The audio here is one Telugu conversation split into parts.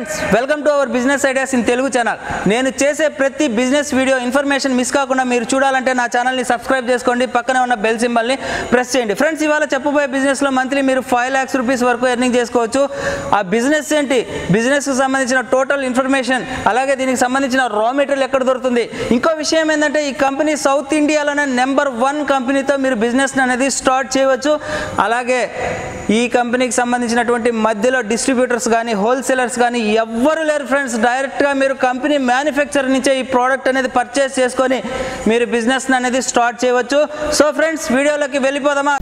Friends welcome to our business ideas in Telugu channel నేను చేసే ప్రతి బిజినెస్ వీడియో ఇన్ఫర్మేషన్ మిస్ కాకుండా మీరు చూడాలంటే నా ఛానల్ని సబ్స్క్రైబ్ చేసుకోండి పక్కనే ఉన్న బెల్ సింబల్ని ప్రెస్ చేయండి ఫ్రెండ్స్ ఇవాళ చెప్పబోయే బిజినెస్లో మంత్లీ మీరు ఫైవ్ ల్యాక్స్ రూపీస్ వరకు ఎర్నింగ్ చేసుకోవచ్చు ఆ బిజినెస్ ఏంటి బిజినెస్కి సంబంధించిన టోటల్ ఇన్ఫర్మేషన్ అలాగే దీనికి సంబంధించిన రా మెటీరియల్ ఎక్కడ దొరుకుతుంది ఇంకో విషయం ఏంటంటే ఈ కంపెనీ సౌత్ ఇండియాలోనే నెంబర్ వన్ కంపెనీతో మీరు బిజినెస్ అనేది స్టార్ట్ చేయవచ్చు అలాగే ఈ కంపెనీకి సంబంధించినటువంటి మధ్యలో డిస్ట్రిబ్యూటర్స్ కానీ హోల్సేలర్స్ కానీ ఎవ్వరు లేరు ఫ్రెండ్స్ డైరెక్ట్గా మీరు కంపెనీ మ్యానుఫ్యాక్చర్ నుంచే ఈ ప్రోడక్ట్ అనేది పర్చేస్ చేసుకొని మీరు బిజినెస్ అనేది స్టార్ట్ చేయవచ్చు సో ఫ్రెండ్స్ వీడియోలోకి వెళ్ళిపోదామా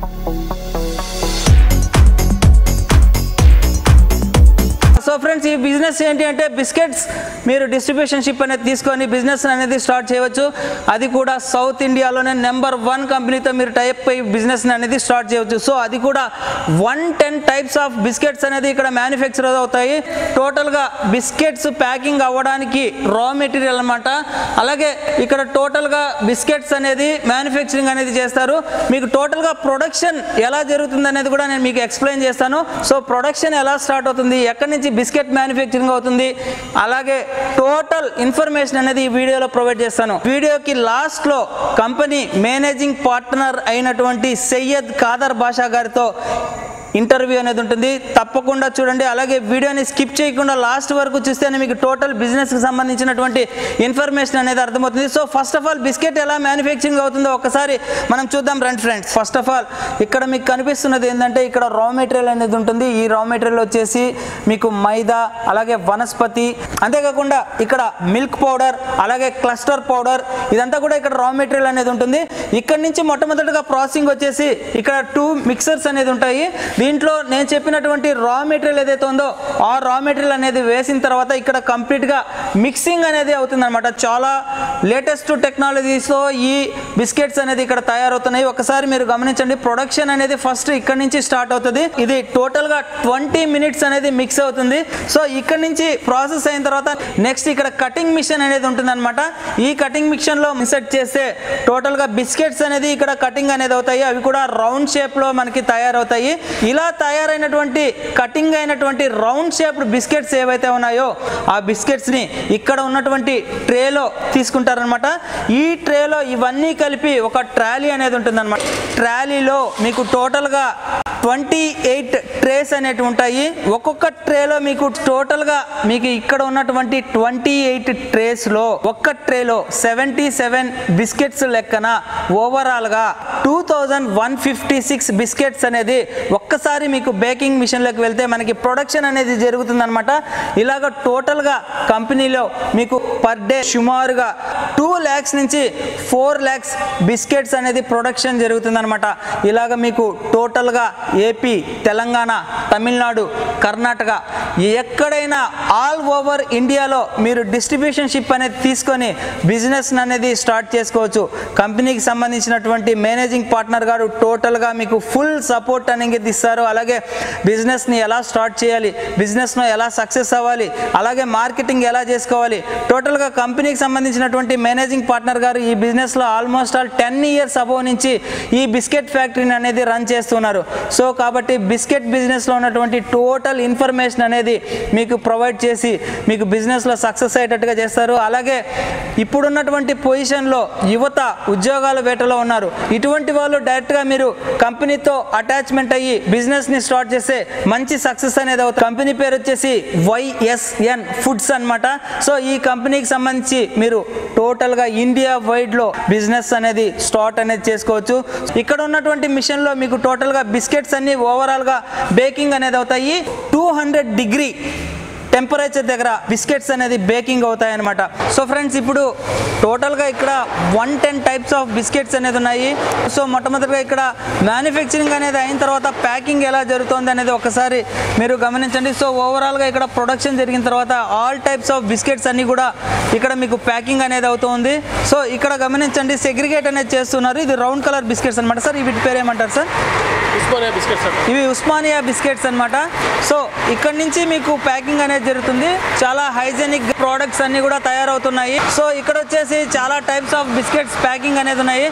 సో ఫ్రెండ్స్ ఈ బిజినెస్ ఏంటి అంటే బిస్కెట్స్ మీరు డిస్ట్రిబ్యూషన్ షిప్ అనేది తీసుకొని బిజినెస్ అనేది స్టార్ట్ చేయవచ్చు అది కూడా సౌత్ ఇండియాలోనే నెంబర్ వన్ కంపెనీతో మీరు టైప్ అయ్యి బిజినెస్ అనేది స్టార్ట్ చేయవచ్చు సో అది కూడా one ten types of biscuits అనేది ఇక్కడ మ్యానుఫ్యాక్చర్ అవుతాయి టోటల్గా బిస్కెట్స్ ప్యాకింగ్ అవ్వడానికి రా మెటీరియల్ అనమాట అలాగే ఇక్కడ టోటల్గా బిస్కెట్స్ అనేది మ్యానుఫ్యాక్చరింగ్ అనేది చేస్తారు మీకు టోటల్గా ప్రొడక్షన్ ఎలా జరుగుతుంది అనేది కూడా నేను మీకు ఎక్స్ప్లెయిన్ చేస్తాను సో ప్రొడక్షన్ ఎలా స్టార్ట్ అవుతుంది ఎక్కడి నుంచి బిస్కెట్ మ్యానుఫ్యాక్చరింగ్ అవుతుంది అలాగే టోటల్ ఇన్ఫర్మేషన్ అనేది ఈ వీడియోలో ప్రొవైడ్ చేస్తాను వీడియోకి లాస్ట్లో కంపెనీ మేనేజింగ్ పార్ట్నర్ అయినటువంటి సయ్యద్ ఖాదర్ బాషా గారితో ఇంటర్వ్యూ అనేది ఉంటుంది తప్పకుండా చూడండి అలాగే వీడియోని స్కిప్ చేయకుండా లాస్ట్ వరకు చూస్తేనే మీకు టోటల్ బిజినెస్కి సంబంధించినటువంటి ఇన్ఫర్మేషన్ అనేది అర్థమవుతుంది so first of all biscuit ఎలా మ్యానుఫ్యాక్చరింగ్ అవుతుందో ఒకసారి మనం చూద్దాం రండి ఫ్రెండ్స్ ఫస్ట్ ఆఫ్ ఆల్ ఇక్కడ మీకు కనిపిస్తున్నది ఏంటంటే ఇక్కడ రా మెటీరియల్ అనేది ఉంటుంది ఈ రా మెటీరియల్ వచ్చేసి మీకు మైదా అలాగే వనస్పతి అంతేకాకుండా ఇక్కడ మిల్క్ పౌడర్ అలాగే క్లస్టర్ పౌడర్ ఇదంతా కూడా ఇక్కడ రా మెటీరియల్ అనేది ఉంటుంది ఇక్కడ నుంచి మొట్టమొదటిగా ప్రాసెసింగ్ వచ్చేసి ఇక్కడ టూ మిక్సర్స్ అనేది ఉంటాయి దీంట్లో నేను చెప్పినటువంటి రా మెటీరియల్ ఏదైతే ఉందో ఆ రా మెటీరియల్ అనేది వేసిన తర్వాత ఇక్కడ కంప్లీట్గా మిక్సింగ్ అనేది అవుతుంది అనమాట చాలా లేటెస్ట్ టెక్నాలజీస్తో ఈ బిస్కెట్స్ అనేది ఇక్కడ తయారవుతున్నాయి ఒకసారి మీరు గమనించండి ప్రొడక్షన్ అనేది ఫస్ట్ ఇక్కడ నుంచి స్టార్ట్ అవుతుంది ఇది టోటల్గా ట్వంటీ మినిట్స్ అనేది మిక్స్ అవుతుంది సో ఇక్కడ నుంచి ప్రాసెస్ అయిన తర్వాత నెక్స్ట్ ఇక్కడ కటింగ్ మిషన్ అనేది ఉంటుంది అనమాట ఈ కటింగ్ మిషన్ లో ఇన్సర్ట్ చేస్తే టోటల్ గా బిస్కెట్స్ అనేది ఇక్కడ కటింగ్ అనేది అవుతాయి అవి కూడా రౌండ్ షేప్ లో మనకి తయారవుతాయి ఇలా తయారైనటువంటి కటింగ్ అయినటువంటి రౌండ్ షేప్డ్ బిస్కెట్స్ ఏవైతే ఉన్నాయో ఆ బిస్కెట్స్ ని ఇక్కడ ఉన్నటువంటి ట్రేలో తీసుకుంటారనమాట ఈ ట్రేలో ఇవన్నీ కలిపి ఒక ట్రాలీ అనేది ఉంటుంది ట్రాలీలో మీకు టోటల్ గా ట్వంటీ ఎయిట్ ట్రేస్ అనేవి ఉంటాయి ఒక్కొక్క ట్రేలో మీకు టోటల్గా మీకు ఇక్కడ ఉన్నటువంటి ట్వంటీ ఎయిట్ ట్రేస్లో ఒక్క ట్రేలో సెవెంటీ సెవెన్ బిస్కెట్స్ లెక్కన ఓవరాల్గా two thousand one fifty six biscuits అనేది ఒక్కసారి మీకు బేకింగ్ మిషన్లోకి వెళ్తే మనకి ప్రొడక్షన్ అనేది జరుగుతుందన్నమాట ఇలాగ టోటల్గా కంపెనీలో మీకు పర్ డే సుమారుగా టూ ల్యాక్స్ నుంచి ఫోర్ ల్యాక్స్ బిస్కెట్స్ అనేది ప్రొడక్షన్ జరుగుతుందన్నమాట ఇలాగ మీకు టోటల్గా ఏపీ తెలంగాణ తమిళనాడు కర్ణాటక ఎక్కడైనా ఆల్ ఓవర్ ఇండియాలో మీరు డిస్ట్రిబ్యూషన్ షిప్ అనేది తీసుకొని బిజినెస్ అనేది స్టార్ట్ చేసుకోవచ్చు కంపెనీకి సంబంధించినటువంటి మేనేజింగ్ పార్ట్నర్ గారు టోటల్గా మీకు ఫుల్ సపోర్ట్ అనేది ఇస్తారు అలాగే బిజినెస్ని ఎలా స్టార్ట్ చేయాలి బిజినెస్ను ఎలా సక్సెస్ అవ్వాలి అలాగే మార్కెటింగ్ ఎలా చేసుకోవాలి టోటల్గా కంపెనీకి సంబంధించినటువంటి మేనేజింగ్ పార్ట్నర్ గారు ఈ బిజినెస్లో ఆల్మోస్ట్ ఆల్ టెన్ ఇయర్స్ అబో నుంచి ఈ బిస్కెట్ ఫ్యాక్టరీని అనేది రన్ చేస్తున్నారు సో కాబట్టి బిస్కెట్ బిజినెస్లో ఉన్నటువంటి టోటల్ ఇన్ఫర్మేషన్ అనేది మీకు ప్రొవైడ్ చేసి మీకు బిజినెస్లో సక్సెస్ అయ్యేటట్టుగా చేస్తారు అలాగే ఇప్పుడున్నటువంటి పొజిషన్లో యువత ఉద్యోగాల వేటలో ఉన్నారు ఇటువంటి వాళ్ళు డైరెక్ట్గా మీరు కంపెనీతో అటాచ్మెంట్ అయ్యి బిజినెస్ని స్టార్ట్ చేస్తే మంచి సక్సెస్ అనేది అవుతుంది కంపెనీ పేరు వచ్చేసి వైఎస్ఎన్ ఫుడ్స్ అన్నమాట సో ఈ కంపెనీకి సంబంధించి మీరు టోటల్గా ఇండియా వైడ్లో బిజినెస్ అనేది స్టార్ట్ అనేది చేసుకోవచ్చు ఇక్కడ ఉన్నటువంటి మిషన్లో మీకు టోటల్గా బిస్కెట్స్ అన్ని ఓవరాల్గా బేకింగ్ అనేది అవుతాయి టూ హండ్రెడ్ డిగ్రీ టెంపరేచర్ దగ్గర బిస్కెట్స్ అనేది బేకింగ్ అవుతాయి అనమాట సో ఫ్రెండ్స్ ఇప్పుడు టోటల్గా ఇక్కడ one ten types of biscuits అనేది ఉన్నాయి సో మొట్టమొదటిగా ఇక్కడ మ్యానుఫ్యాక్చరింగ్ అనేది అయిన తర్వాత ప్యాకింగ్ ఎలా జరుగుతుంది అనేది ఒకసారి మీరు గమనించండి సో ఓవరాల్గా ఇక్కడ ప్రొడక్షన్ జరిగిన తర్వాత ఆల్ టైప్స్ ఆఫ్ బిస్కెట్స్ అన్ని కూడా ఇక్కడ మీకు ప్యాకింగ్ అనేది అవుతుంది సో ఇక్కడ గమనించండి సెగ్రిగేట్ అనేది చేస్తున్నారు ఇది రౌండ్ కలర్ బిస్కెట్స్ అనమాట సార్ వీటి పేరు ఏమంటారు సార్ ఉస్మానియా బిస్కెట్స్ అంట ఇవి ఉస్మానియా బిస్కెట్స్ అన్నమాట సో ఇక్కడ నుంచి మీకు ప్యాకింగ్ అనేది జరుగుతుంది చాలా హైజెనిక్ ప్రోడక్ట్స్ అన్ని కూడా తయారవుతున్నాయి సో ఇక్కడ వచ్చేసి చాలా టైప్స్ ఆఫ్ బిస్కెట్స్ ప్యాకింగ్ అనేది ఉన్నాయి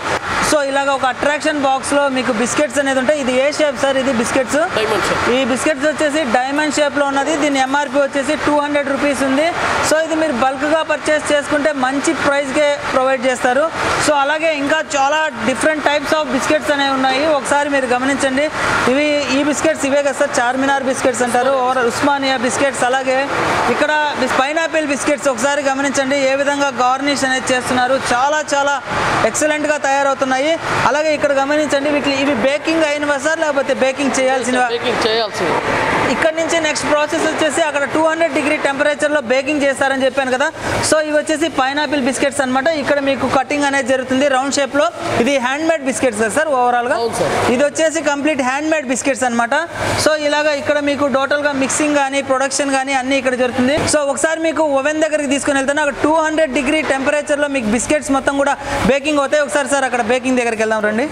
సో ఇలాగ ఒక అట్రాక్షన్ బాక్స్లో మీకు బిస్కెట్స్ అనేది ఉంటాయి ఇది ఏ షేప్ సార్ ఇది బిస్కెట్స్ డైమండ్ సార్ ఈ బిస్కెట్స్ వచ్చేసి డైమండ్ షేప్లో ఉన్నది దీని ఎంఆర్పి వచ్చేసి టూ హండ్రెడ్ రూపీస్ ఉంది సో ఇది మీరు బల్క్గా పర్చేస్ చేసుకుంటే మంచి ప్రైస్కే ప్రొవైడ్ చేస్తారు సో అలాగే ఇంకా చాలా డిఫరెంట్ టైప్స్ ఆఫ్ బిస్కెట్స్ అనేవి ఉన్నాయి ఒకసారి మీరు గమనించండి ఇవి ఈ బిస్కెట్స్ ఇవే కదా సార్ చార్మినార్ బిస్కెట్స్ అంటారు ఓవర్ ఉస్మానియా బిస్కెట్స్ అలాగే ఇక్కడ పైనాపిల్ బిస్కెట్స్ ఒకసారి గమనించండి ఏ విధంగా గార్నిష్ అనేది చేస్తున్నారు చాలా చాలా ఎక్సలెంట్గా తయారవుతున్నాయి అలాగే ఇక్కడ గమనించండి వీటి ఇవి బేకింగ్ అయినవా సార్ లేకపోతే బేకింగ్ చేయాల్సినవా బేకింగ్ చేయాల్సింది ఇక్కడ నుంచి నెక్స్ట్ ప్రాసెస్ వచ్చేసి అక్కడ టూ హండ్రెడ్ డిగ్రీ టెంపరేచర్లో బేకింగ్ చేస్తారని చెప్పాను కదా సో ఇవి వచ్చేసి పైనాపిల్ బిస్కెట్స్ అన్నమాట ఇక్కడ మీకు కటింగ్ అనేది జరుగుతుంది రౌండ్ షేప్లో ఇది హ్యాండ్ మేడ్ బిస్కెట్స్ కదా సార్ ఓవరాల్గా అవును సార్. ఇది వచ్చేసి కంప్లీట్ హ్యాండ్ మేడ్ బిస్కెట్స్ అన్నమాట సో ఇలాగా ఇక్కడ మీకు టోటల్గా మిక్సింగ్ కానీ ప్రొడక్షన్ కానీ అన్ని ఇక్కడ జరుగుతుంది సో ఒకసారి మీకు ఓవెన్ దగ్గరికి తీసుకుని వెళ్తాను అక్కడ టూ హండ్రెడ్ డిగ్రీ టెంపరేచర్లో మీకు బిస్కెట్స్ మొత్తం కూడా బేకింగ్ అవుతాయి ఒకసారి సార్ అక్కడ బేకింగ్ దగ్గరికి వెళ్దాం రండి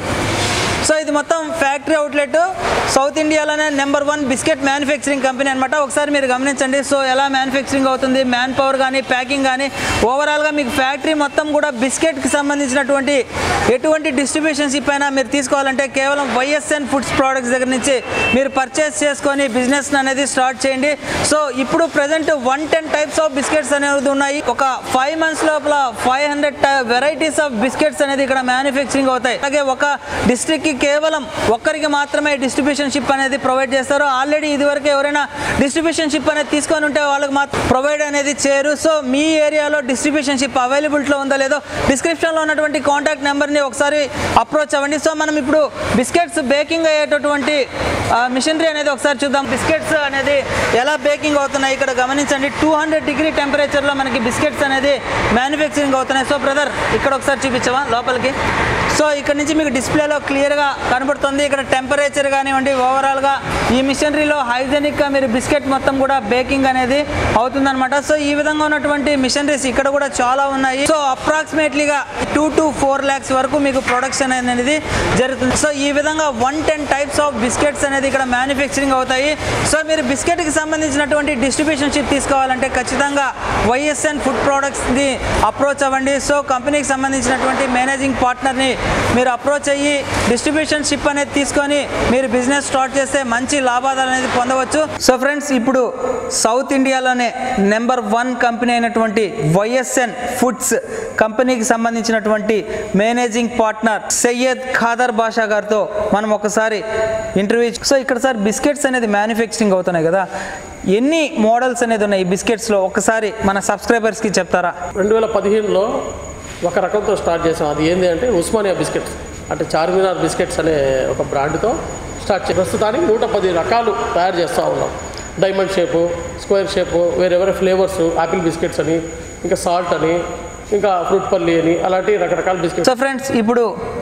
సో ఇది మొత్తం ఫ్యాక్టరీ అవుట్లెట్ సౌత్ ఇండియాలోనే number one biscuit manufacturing company అనమాట ఒకసారి మీరు గమనించండి సో ఎలా మ్యానుఫ్యాక్చరింగ్ అవుతుంది మ్యాన్ పవర్ కానీ ప్యాకింగ్ కానీ ఓవరాల్గా మీకు ఫ్యాక్టరీ మొత్తం కూడా బిస్కెట్కి సంబంధించినటువంటి ఎటువంటి డిస్ట్రిబ్యూషన్షిప్ అయినా మీరు తీసుకోవాలంటే కేవలం వైఎస్ఎన్ ఫుడ్స్ ప్రోడక్ట్స్ దగ్గర నుంచి మీరు పర్చేస్ చేసుకొని బిజినెస్ అనేది స్టార్ట్ చేయండి సో ఇప్పుడు present one ten types of biscuits అనేది ఉన్నాయి ఒక ఫైవ్ మంత్స్ లోపల five hundred varieties of biscuits అనేది ఇక్కడ మ్యానుఫ్యాక్చరింగ్ అవుతాయి అలాగే ఒక డిస్ట్రిక్ట్ కి కేవలం ఒక్కరికి మాత్రమే డిస్ట్రిబ్యూషన్ షిప్ అనేది ప్రొవైడ్ చేస్తారు ఆల్రెడీ ఇదివరకు ఎవరైనా డిస్ట్రిబ్యూషన్ షిప్ అనేది తీసుకొని ఉంటే వాళ్ళకి మాత్రం ప్రొవైడ్ అనేది చేయరు సో మీ ఏరియాలో డిస్ట్రిబ్యూషన్ షిప్ అవైలబిలిటీలో ఉందో లేదో డిస్క్రిప్షన్లో ఉన్నటువంటి కాంటాక్ట్ నెంబర్ని ఒకసారి అప్రోచ్ అవ్వండి సో మనం ఇప్పుడు బిస్కెట్స్ బేకింగ్ అయ్యేటటువంటి మిషనరీ అనేది ఒకసారి చూద్దాం బిస్కెట్స్ అనేది ఎలా బేకింగ్ అవుతున్నాయి ఇక్కడ గమనించండి టూ హండ్రెడ్ డిగ్రీ టెంపరేచర్లో మనకి బిస్కెట్స్ అనేది మ్యానుఫ్యాక్చరింగ్ అవుతున్నాయి సో బ్రదర్ ఇక్కడ ఒకసారి చూపించవా లోపలికి సో ఇక్కడ నుంచి మీకు డిస్ప్లేలో క్లియర్గా కనబడుతుంది ఇక్కడ టెంపరేచర్ కానివ్వండి ఓవరాల్గా ఈ మిషనరీలో హైజెనిక్గా మీరు బిస్కెట్ మొత్తం కూడా బేకింగ్ అనేది అవుతుందన్నమాట సో ఈ విధంగా ఉన్నటువంటి మిషనరీస్ ఇక్కడ కూడా చాలా ఉన్నాయి సో అప్రాక్సిమేట్లీగా టూ టు ఫోర్ ల్యాక్స్ వరకు మీకు ప్రొడక్షన్ అనేది జరుగుతుంది సో ఈ విధంగా one ten types of biscuits అనేది ఇక్కడ మ్యానుఫ్యాక్చరింగ్ అవుతాయి సో మీరు బిస్కెట్కి సంబంధించినటువంటి డిస్ట్రిబ్యూషన్ షిప్ తీసుకోవాలంటే ఖచ్చితంగా వైఎస్ఎన్ ఫుడ్ ప్రోడక్ట్స్ని అప్రోచ్ అవ్వండి సో కంపెనీకి సంబంధించినటువంటి మేనేజింగ్ పార్ట్నర్ని మీరు అప్రోచ్ అయ్యి డిస్ట్రిబ్యూషన్ షిప్ అనేది తీసుకొని మీరు బిజినెస్ స్టార్ట్ చేస్తే మంచి లాభాలు అనేది పొందవచ్చు సో ఫ్రెండ్స్ ఇప్పుడు సౌత్ ఇండియాలోనే నెంబర్ వన్ కంపెనీ అయినటువంటి వైఎస్ఎన్ ఫుడ్స్ కంపెనీకి సంబంధించినటువంటి మేనేజింగ్ పార్ట్నర్ సయ్యద్ ఖాదర్ బాషా గారితో మనం ఒకసారి ఇంటర్వ్యూ సో ఇక్కడ సార్ బిస్కెట్స్ అనేది మ్యానుఫ్యాక్చరింగ్ అవుతున్నాయి కదా ఎన్ని మోడల్స్ అనేది ఉన్నాయి ఈ బిస్కెట్స్లో ఒకసారి మన సబ్స్క్రైబర్స్కి చెప్తారా రెండు వేల పదిహేనులో ఒక రకంతో స్టార్ట్ చేసాం అది ఏంటి అంటే ఉస్మానియా బిస్కెట్స్ అంటే చార్మినార్ బిస్కెట్స్ అనే ఒక బ్రాండ్తో స్టార్ట్ చేసి ప్రస్తుతానికి నూట పది రకాలు తయారు చేస్తూ ఉన్నాం డైమండ్ షేపు స్క్వేర్ షేపు వేరే వేరే ఫ్లేవర్స్ ఆపిల్ బిస్కెట్స్ అని ఇంకా సాల్ట్ అని ఇంకా ఫ్రూట్ పల్లి అని అలాంటి రకరకాల బిస్కెట్స్ సో ఫ్రెండ్స్ ఇప్పుడు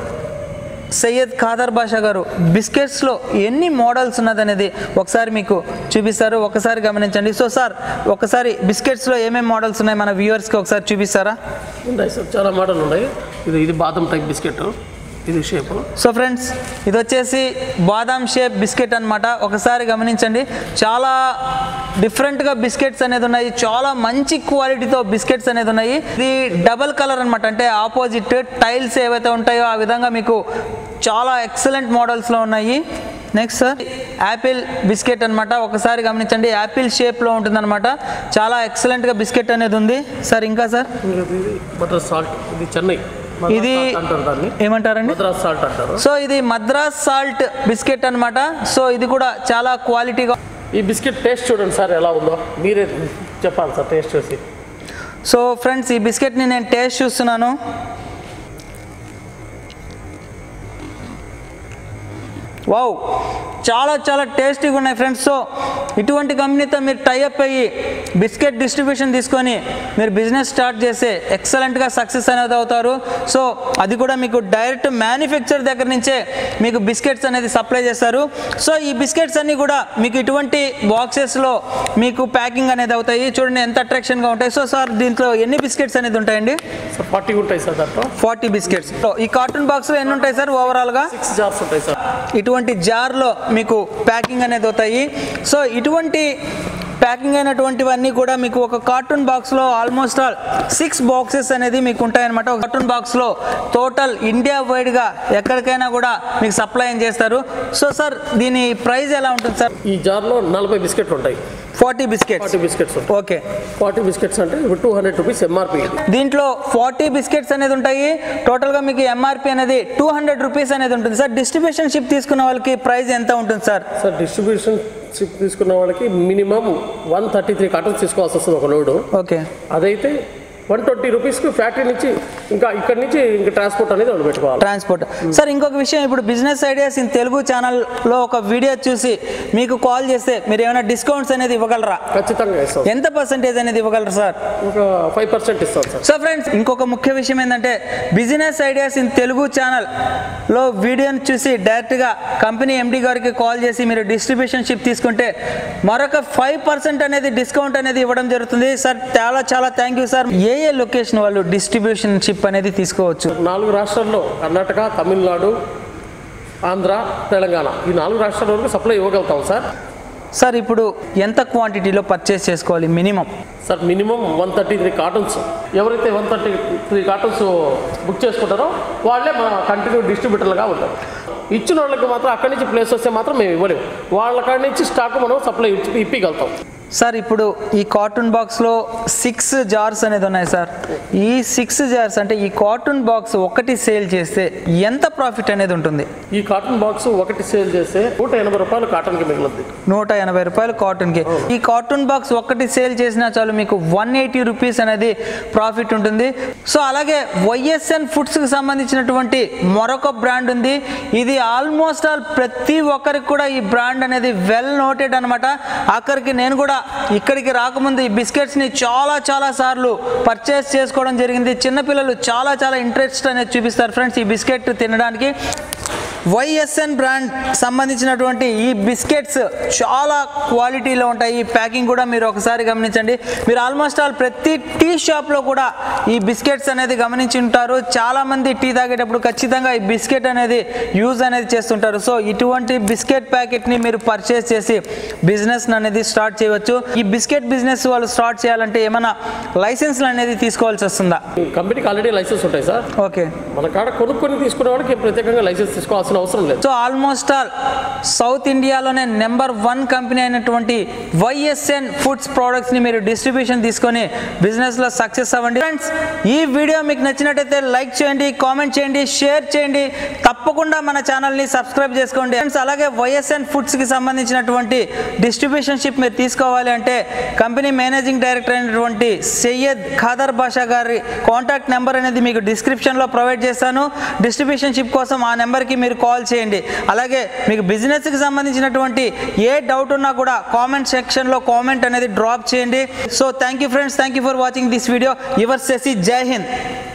సయ్యద్ ఖాదర్ బాషా గారు బిస్కెట్స్లో ఎన్ని మోడల్స్ ఉన్నదనేది ఒకసారి మీకు చూపిస్తారు ఒకసారి గమనించండి సో సార్ ఒకసారి బిస్కెట్స్లో ఏమేమి మోడల్స్ ఉన్నాయి మన వ్యూవర్స్కి ఒకసారి చూపిస్తారా ఉన్నాయి సార్ చాలా మోడల్ ఉన్నాయి ఇది ఇది బాదం టైప్ బిస్కెట్ ఇది షేపు సో ఫ్రెండ్స్ ఇది వచ్చేసి బాదాం షేప్ బిస్కెట్ అన్నమాట ఒకసారి గమనించండి చాలా డిఫరెంట్గా బిస్కెట్స్ అనేది ఉన్నాయి చాలా మంచి క్వాలిటీతో బిస్కెట్స్ అనేది ఉన్నాయి ఇది డబల్ కలర్ అన్నమాట అంటే ఆపోజిట్ టైల్స్ ఏవైతే ఉంటాయో ఆ విధంగా మీకు చాలా ఎక్సలెంట్ మోడల్స్లో ఉన్నాయి నెక్స్ట్ సార్ యాపిల్ బిస్కెట్ అన్నమాట ఒకసారి గమనించండి యాపిల్ షేప్లో ఉంటుందన్నమాట చాలా ఎక్సలెంట్గా బిస్కెట్ అనేది ఉంది సార్ ఇంకా సార్ ఇది మద్రాస్ సాల్ట్ ఇది చెన్నై మద్రాస్ ఇది salt అంటారు దాన్ని ఏమంటారండి మద్రాస్ సాల్ట్ అంటారు సో ఇది మద్రాస్ సాల్ట్ బిస్కెట్ అన్నమాట సో ఇది కూడా చాలా క్వాలిటీగా ఈ బిస్కెట్ టేస్ట్ చూడండి సార్ ఎలా ఉందో మీరే చెప్పాలి సార్ టేస్ట్ చూసి సో ఫ్రెండ్స్ ఈ బిస్కెట్ని నేను టేస్ట్ చూస్తున్నాను వావ్ చాలా చాలా టేస్టీగా ఉన్నాయి ఫ్రెండ్స్ సో ఇటువంటి కంపెనీతో మీరు టైఅప్ అయ్యి బిస్కెట్ డిస్ట్రిబ్యూషన్ తీసుకొని మీరు బిజినెస్ స్టార్ట్ చేస్తే ఎక్సలెంట్గా సక్సెస్ అనేది అవుతారు సో అది కూడా మీకు డైరెక్ట్ మ్యానుఫ్యాక్చర్ దగ్గర నుంచే మీకు బిస్కెట్స్ అనేది సప్లై చేస్తారు సో ఈ బిస్కెట్స్ అన్నీ కూడా మీకు ఇటువంటి బాక్సెస్లో మీకు ప్యాకింగ్ అనేది అవుతాయి చూడండి ఎంత అట్రాక్షన్గా ఉంటాయి సో సార్ దీంట్లో ఎన్ని బిస్కెట్స్ అనేది ఉంటాయండి సార్ ఫార్టీ ఉంటాయి సార్ దాంట్లో ఫార్టీ బిస్కెట్స్ సో ఈ కార్టూన్ బాక్స్లో ఎన్ని ఉంటాయి సార్ ఓవరాల్గా సిక్స్ జార్స్ ఉంటాయి సార్ ఇటువంటి జార్లో మీకు ప్యాకింగ్ అనేది అవుతాయి సో ఇటువంటి ప్యాకింగ్ అయినటువంటివన్నీ కూడా మీకు ఒక కార్టూన్ బాక్స్లో ఆల్మోస్ట్ ఆల్ సిక్స్ బాక్సెస్ అనేది మీకు ఉంటాయన్నమాట ఒక కార్టూన్ బాక్స్లో టోటల్ ఇండియా వైడ్గా ఎక్కడికైనా కూడా మీకు సప్లై చేస్తారు సో సార్ దీని ప్రైస్ ఎలా ఉంటుంది సార్ ఈ జార్లో నలభై బిస్కెట్లు ఉంటాయి ఫార్టీ బిస్కెట్స్ ఫార్టీ బిస్కెట్స్ ఉంటాయి ఓకే ఫార్టీ బిస్కెట్స్ అంటే ఇప్పుడు టూ హండ్రెడ్ రూపీస్ ఎంఆర్పి ఇది దీంట్లో ఫార్టీ బిస్కెట్స్ అనేది ఉంటాయి టోటల్గా మీకు ఎంఆర్పి అనేది టూ హండ్రెడ్ రూపీస్ అనేది ఉంటుంది సార్ డిస్ట్రిబ్యూషన్ షిప్ తీసుకున్న వాళ్ళకి ప్రైస్ ఎంత ఉంటుంది సార్ సార్ డిస్ట్రిబ్యూషన్ షిప్ తీసుకున్న వాళ్ళకి minimum one thirty three cartons తీసుకోవాల్సి వస్తుంది ఒక లోడు ఓకే అదైతే వన్ ట్వంటీ రూపీస్కి ఫ్యాక్టరీ నుంచి ఇంకా ఇక్కడి నుంచి ఇంకా ట్రాన్స్పోర్ట్ అనేది వాళ్ళు పెట్టుకోవాలి ట్రాన్స్పోర్ట్ సార్ ఇంకొక విషయం ఇప్పుడు బిజినెస్ ఐడియాస్ ఇన్ తెలుగు ఛానల్లో ఒక వీడియో చూసి మీకు కాల్ చేస్తే మీరు ఏమైనా డిస్కౌంట్స్ అనేది ఇవ్వగలరా ఖచ్చితంగా ఇస్తాం ఎంత పర్సెంటేజ్ అనేది ఇవ్వగలరు సార్ ఒక ఫైవ్ పర్సెంట్ ఇస్తాం సార్ సో ఫ్రెండ్స్ ఇంకొక ముఖ్య విషయం ఏంటంటే బిజినెస్ ఐడియాస్ ఇన్ తెలుగు ఛానల్లో వీడియోని చూసి డైరెక్ట్గా కంపెనీ ఎండి గారికి కాల్ చేసి మీరు డిస్ట్రిబ్యూషన్ షిప్ తీసుకుంటే మరొక ఫైవ్ పర్సెంట్ అనేది డిస్కౌంట్ అనేది ఇవ్వడం జరుగుతుంది సార్ చాలా చాలా థ్యాంక్ యూ సార్ ఏ ఏ లొకేషన్ వాళ్ళు డిస్ట్రిబ్యూషన్ షిప్ అనేది తీసుకోవచ్చు నాలుగు రాష్ట్రాల్లో కర్ణాటక తమిళనాడు ఆంధ్ర తెలంగాణ ఈ నాలుగు రాష్ట్రాల వరకు సప్లై ఇవ్వగలుగుతాం సార్ సార్ ఇప్పుడు ఎంత క్వాంటిటీలో పర్చేస్ చేసుకోవాలి minimum sir minimum one thirty three cartons ఎవరైతే one thirty three cartons book చేసుకుంటారో వాళ్ళే మా కంటిన్యూ డిస్ట్రిబ్యూటర్లుగా ఉంటారు ఇచ్చిన వాళ్ళకి మాత్రం అక్కడి నుంచి ప్లేస్ వస్తే మాత్రం మేము ఇవ్వలేము వాళ్ళ కాడి నుంచి స్టాక్ మనం సప్లై ఇచ్చి ఇప్పగలుగుతాం సార్ ఇప్పుడు ఈ కార్టూన్ బాక్స్లో సిక్స్ జార్స్ అనేది ఉన్నాయి సార్ ఈ సిక్స్ జార్స్ అంటే ఈ కార్టూన్ బాక్స్ ఒకటి సేల్ చేస్తే ఎంత ప్రాఫిట్ అనేది ఉంటుంది ఈ కాటన్ బాక్స్ ఒకటి సేల్ చేస్తే నూట ఎనభై రూపాయలు కాటన్కి మిగులుద్ది నూట ఎనభై రూపాయలు కాటన్కి ఈ కార్టూన్ బాక్స్ ఒక్కటి సేల్ చేసినా చాలు మీకు వన్ ఎయిటీ రూపీస్ అనేది ప్రాఫిట్ ఉంటుంది సో అలాగే వైఎస్ఎన్ ఫుడ్స్కి సంబంధించినటువంటి మరొక బ్రాండ్ ఉంది ఇది ఆల్మోస్ట్ ఆల్ ప్రతి ఒక్కరికి కూడా ఈ బ్రాండ్ అనేది వెల్ నోటెడ్ అనమాట ఆఖరికి నేను కూడా ఇక్కడికి రాకముందు ఈ బిస్కెట్స్ని చాలా చాలా సార్లు పర్చేస్ చేసుకోవడం జరిగింది చిన్నపిల్లలు చాలా చాలా ఇంట్రెస్ట్ అనేది చూపిస్తారు ఫ్రెండ్స్ ఈ బిస్కెట్ తినడానికి వైఎస్ఎన్ బ్రాండ్ సంబంధించినటువంటి ఈ బిస్కెట్స్ చాలా క్వాలిటీలో ఉంటాయి ఈ ప్యాకింగ్ కూడా మీరు ఒకసారి గమనించండి మీరు ఆల్మోస్ట్ ఆల్ ప్రతి టీ షాప్లో కూడా ఈ బిస్కెట్స్ అనేది గమనించి ఉంటారు చాలామంది టీ తాగేటప్పుడు ఖచ్చితంగా ఈ బిస్కెట్ అనేది యూజ్ అనేది చేస్తుంటారు సో ఇటువంటి బిస్కెట్ ప్యాకెట్ని మీరు పర్చేస్ చేసి బిజినెస్ అనేది స్టార్ట్ చేయవచ్చు ఈ బిస్కెట్ బిజినెస్ వాళ్ళు స్టార్ట్ చేయాలంటే ఏమైనా లైసెన్స్లు అనేది తీసుకోవాల్సి వస్తుందా కంపెనీకి ఆల్రెడీ లైసెన్స్ ఉంటాయి సార్ ఓకే మన కాడ కొనుక్కొని తీసుకునే వాళ్ళకి ప్రత్యేకంగా లైసెన్స్ తీసుకోవాల్సిన అవసరం లేదు సో ఆల్మోస్ట్ ఆల్ సౌత్ ఇండియాలోనే నెంబర్ వన్ కంపెనీ అయినటువంటి వైఎస్ఎన్ ఫుడ్స్ ప్రోడక్ట్స్ని మీరు డిస్ట్రిబ్యూషన్ తీసుకొని బిజినెస్లో సక్సెస్ అవ్వండి ఫ్రెండ్స్ ఈ వీడియో మీకు నచ్చినట్టయితే లైక్ చేయండి కామెంట్ చేయండి షేర్ చేయండి తప్పకుండా మన ఛానల్ని సబ్స్క్రైబ్ చేసుకోండి ఫ్రెండ్స్ అలాగే వైఎస్ఎన్ ఫుడ్స్కి సంబంధించినటువంటి డిస్ట్రిబ్యూషన్ షిప్ మీరు తీసుకోవాలి అంటే కంపెనీ మేనేజింగ్ డైరెక్టర్ అయినటువంటి సయ్యద్ ఖాదర్ బాషా గారి కాంటాక్ట్ నెంబర్ అనేది మీకు డిస్క్రిప్షన్లో ప్రొవైడ్ చేస్తాను డిస్ట్రిబ్యూషన్ షిప్ కోసం ఆ నెంబర్కి మీరు కాల్ చేయండి అలాగే మీకు బిజినెస్కి సంబంధించినటువంటి ఏ డౌట్ ఉన్నా కూడా కామెంట్ సెక్షన్లో కామెంట్ అనేది డ్రాప్ చేయండి so thank you friends thank you for watching this video your సెసి జై హింద్